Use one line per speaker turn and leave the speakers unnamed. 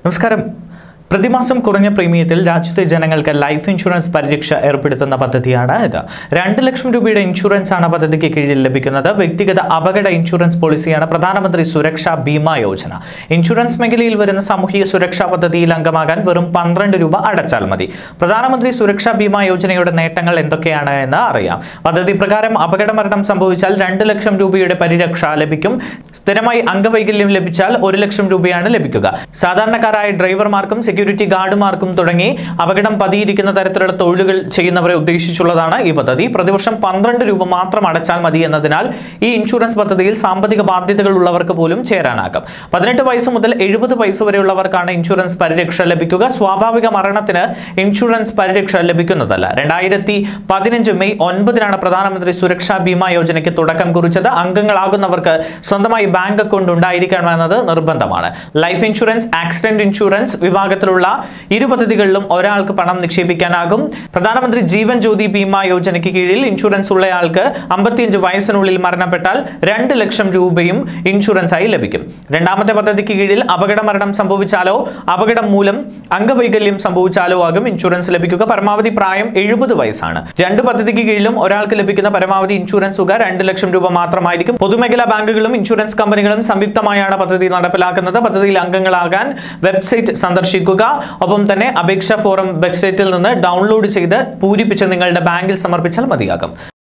നമസ്കാരം പ്രതിമാസം കുറഞ്ഞ പ്രീമിയത്തിൽ രാജ്യത്തെ ജനങ്ങൾക്ക് ലൈഫ് ഇൻഷുറൻസ് പരിരക്ഷ ഏർപ്പെടുത്തുന്ന പദ്ധതിയാണ് ഇത് രണ്ട് ലക്ഷം രൂപയുടെ ഇൻഷുറൻസ് ആണ് പദ്ധതിക്ക് കീഴിൽ ലഭിക്കുന്നത് വ്യക്തിഗത അപകട ഇൻഷുറൻസ് പോളിസിയാണ് പ്രധാനമന്ത്രി സുരക്ഷാ ബീമ യോജന ഇൻഷുറൻസ് മേഖലയിൽ വരുന്ന സാമൂഹിക സുരക്ഷാ പദ്ധതിയിൽ അംഗമാകാൻ വെറും പന്ത്രണ്ട് രൂപ അടച്ചാൽ മതി പ്രധാനമന്ത്രി സുരക്ഷാ ബീമ യോജനയുടെ നേട്ടങ്ങൾ എന്തൊക്കെയാണ് എന്ന് അറിയാം പദ്ധതി പ്രകാരം അപകട മരണം സംഭവിച്ചാൽ രണ്ട് ലക്ഷം രൂപയുടെ പരിരക്ഷ ലഭിക്കും സ്ഥിരമായി അംഗവൈകല്യം ലഭിച്ചാൽ ഒരു ലക്ഷം രൂപയാണ് ലഭിക്കുക സാധാരണക്കാരായ ഡ്രൈവർമാർക്കും സെക്യൂരിറ്റി ഗാർഡുമാർക്കും തുടങ്ങി അപകടം പതിയിരിക്കുന്ന തരത്തിലുള്ള തൊഴിലുകൾ ചെയ്യുന്നവരെ ഉദ്ദേശിച്ചുള്ളതാണ് ഈ പദ്ധതി പ്രതിവർഷം പന്ത്രണ്ട് രൂപ മാത്രം അടച്ചാൽ മതി എന്നതിനാൽ ഈ ഇൻഷുറൻസ് പദ്ധതിയിൽ സാമ്പത്തിക ബാധ്യതകൾ ഉള്ളവർക്ക് പോലും ചേരാനാകും പതിനെട്ട് വയസ്സ് മുതൽ എഴുപത് വയസ്സ് വരെയുള്ളവർക്കാണ് ഇൻഷുറൻസ് പരിരക്ഷ ലഭിക്കുക സ്വാഭാവിക മരണത്തിന് ഇൻഷുറൻസ് പരിരക്ഷ ലഭിക്കുന്നതല്ല രണ്ടായിരത്തി പതിനഞ്ച് മെയ് ഒൻപതിനാണ് പ്രധാനമന്ത്രി സുരക്ഷാ ബീമ യോജനയ്ക്ക് തുടക്കം കുറിച്ചത് അംഗങ്ങളാകുന്നവർക്ക് സ്വന്തമായി ബാങ്ക് അക്കൗണ്ട് ഉണ്ടായിരിക്കണമെന്നത് നിർബന്ധമാണ് ലൈഫ് ഇൻഷുറൻസ് ആക്സിഡന്റ് ഇൻഷുറൻസ് വിഭാഗത്തിലുള്ള ഇരു പദ്ധതികളിലും ഒരാൾക്ക് പണം നിക്ഷേപിക്കാനാകും പ്രധാനമന്ത്രി ജീവൻ ജ്യോതി ബീമ യോജനയ്ക്ക് കീഴിൽ ഇൻഷുറൻസ് ഉള്ളയാൾക്ക് അമ്പത്തിയഞ്ച് വയസ്സിനുള്ളിൽ മരണപ്പെട്ടാൽ രണ്ട് ലക്ഷം രൂപയും ഇൻഷുറൻസ് ആയി ലഭിക്കും രണ്ടാമത്തെ പദ്ധതിക്ക് കീഴിൽ അപകട മരണം സംഭവിച്ചാലോ അപകടം മൂലം അംഗവൈകല്യം സംഭവിച്ചാലോ ആകും ഇൻഷുറൻസ് ലഭിക്കുക പരമാവധി പ്രായം എഴുപത് വയസ്സാണ് രണ്ട് പദ്ധതിക്ക് കീഴിലും ഒരാൾക്ക് ലഭിക്കുന്ന പരമാവധി ഇൻഷുറൻസ് തുക രണ്ട് ലക്ഷം രൂപ മാത്രമായിരിക്കും പൊതുമേഖലാ ബാങ്കുകളും ഇൻഷുറൻസ് കമ്പനികളും സംയുക്തമായാണ് പദ്ധതി നടപ്പിലാക്കുന്നത് പദ്ധതിയിൽ അംഗങ്ങളാകാൻ വെബ്സൈറ്റ് സന്ദർശിക്കുക ഒപ്പം തന്നെ അപേക്ഷ ഫോറം വെബ്സൈറ്റിൽ നിന്ന് ഡൗൺലോഡ് ചെയ്ത് പൂരിപ്പിച്ച് നിങ്ങളുടെ ബാങ്കിൽ സമർപ്പിച്ചാൽ മതിയാകും